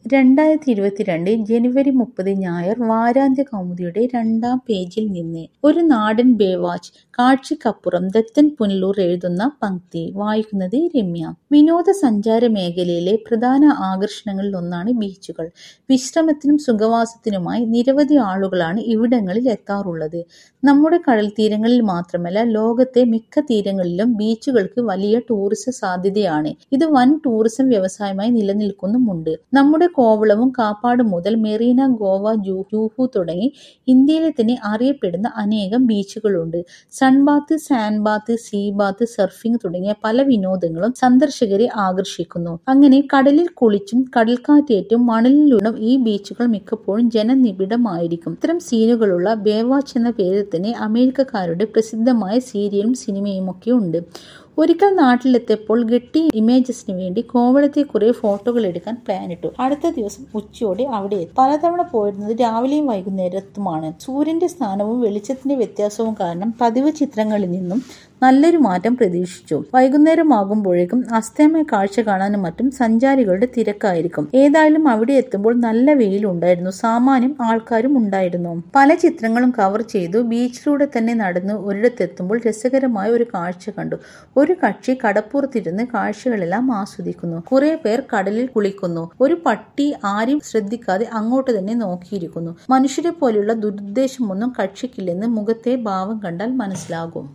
രണ്ടായിരത്തി ഇരുപത്തിരണ്ട് ജനുവരി മുപ്പത് ഞായർ വാരാന്ത്യ കൗമുദിയുടെ രണ്ടാം പേജിൽ നിന്ന് ഒരു നാടൻ ബേവാച്ച് കാഴ്ചയ്ക്കപ്പുറം ദത്തൻ പുനലൂർ എഴുതുന്ന പംക്തി വായിക്കുന്നത് രമ്യ വിനോദസഞ്ചാര മേഖലയിലെ പ്രധാന ആകർഷണങ്ങളിൽ ഒന്നാണ് ബീച്ചുകൾ വിശ്രമത്തിനും സുഖവാസത്തിനുമായി നിരവധി ആളുകളാണ് ഇവിടങ്ങളിൽ എത്താറുള്ളത് നമ്മുടെ കടൽ തീരങ്ങളിൽ മാത്രമല്ല ലോകത്തെ മിക്ക തീരങ്ങളിലും ബീച്ചുകൾക്ക് വലിയ ടൂറിസം സാധ്യതയാണ് ഇത് വൻ ടൂറിസം വ്യവസായമായി നിലനിൽക്കുന്നുമുണ്ട് നമ്മുടെ കോവളവും കാപ്പാടും മുതൽ മെറീന ഗോവ ജൂഹു തുടങ്ങി ഇന്ത്യയിലെ തന്നെ അറിയപ്പെടുന്ന അനേകം ബീച്ചുകളുണ്ട് sunbath sand bath sea bath surfing തുടങ്ങിയ പല വിനോദങ്ങളും സന്ദർശകരെ ആകർഷിക്കുന്നു അങ്ങനെ കടലിൽ കുളിച്ചും കടൽക്കാറ്റേറ്റും മണലിലൂടും ഈ ബീച്ചുകൾ മിക്കപ്പോഴും ജനനിബിഡമായിരിക്കും ഇത്തരം സീനുകളുള്ള ബേവാച്ച് എന്ന പേരിൽ തന്നെ അമേരിക്കക്കാരുടെ പ്രസിദ്ധമായ സീരിയലും സിനിമയുമൊക്കെ ഉണ്ട് ഒരിക്കൽ നാട്ടിലെത്തിയപ്പോൾ ഗെട്ടി ഇമേജസിന് വേണ്ടി കോവളത്തെ കുറെ ഫോട്ടോകൾ എടുക്കാൻ പ്ലാനിട്ടു അടുത്ത ദിവസം ഉച്ചയോടെ അവിടെ എത്തി പലതവണ പോയിരുന്നത് രാവിലെയും വൈകുന്നേരത്തുമാണ് സൂര്യന്റെ സ്ഥാനവും വെളിച്ചത്തിന്റെ വ്യത്യാസവും കാരണം പതിവ് ചിത്രങ്ങളിൽ നിന്നും നല്ലൊരു മാറ്റം പ്രതീക്ഷിച്ചു വൈകുന്നേരം ആകുമ്പോഴേക്കും അസ്തമയ കാഴ്ച കാണാനും മറ്റും സഞ്ചാരികളുടെ തിരക്കായിരിക്കും ഏതായാലും അവിടെ എത്തുമ്പോൾ നല്ല വെയിലുണ്ടായിരുന്നു സാമാന്യം ആൾക്കാരും ഉണ്ടായിരുന്നു പല ചിത്രങ്ങളും കവർ ചെയ്തു ബീച്ചിലൂടെ തന്നെ നടന്ന് ഒരിടത്തെത്തുമ്പോൾ രസകരമായ ഒരു കാഴ്ച കണ്ടു ഒരു കക്ഷി കടപ്പുറത്തിരുന്ന് കാഴ്ചകളെല്ലാം ആസ്വദിക്കുന്നു കുറെ പേർ കടലിൽ കുളിക്കുന്നു ഒരു പട്ടി ആരും ശ്രദ്ധിക്കാതെ അങ്ങോട്ട് തന്നെ നോക്കിയിരിക്കുന്നു മനുഷ്യരെ പോലെയുള്ള ദുരുദ്ദേശമൊന്നും കക്ഷിക്കില്ലെന്ന് മുഖത്തെ ഭാവം കണ്ടാൽ മനസ്സിലാകും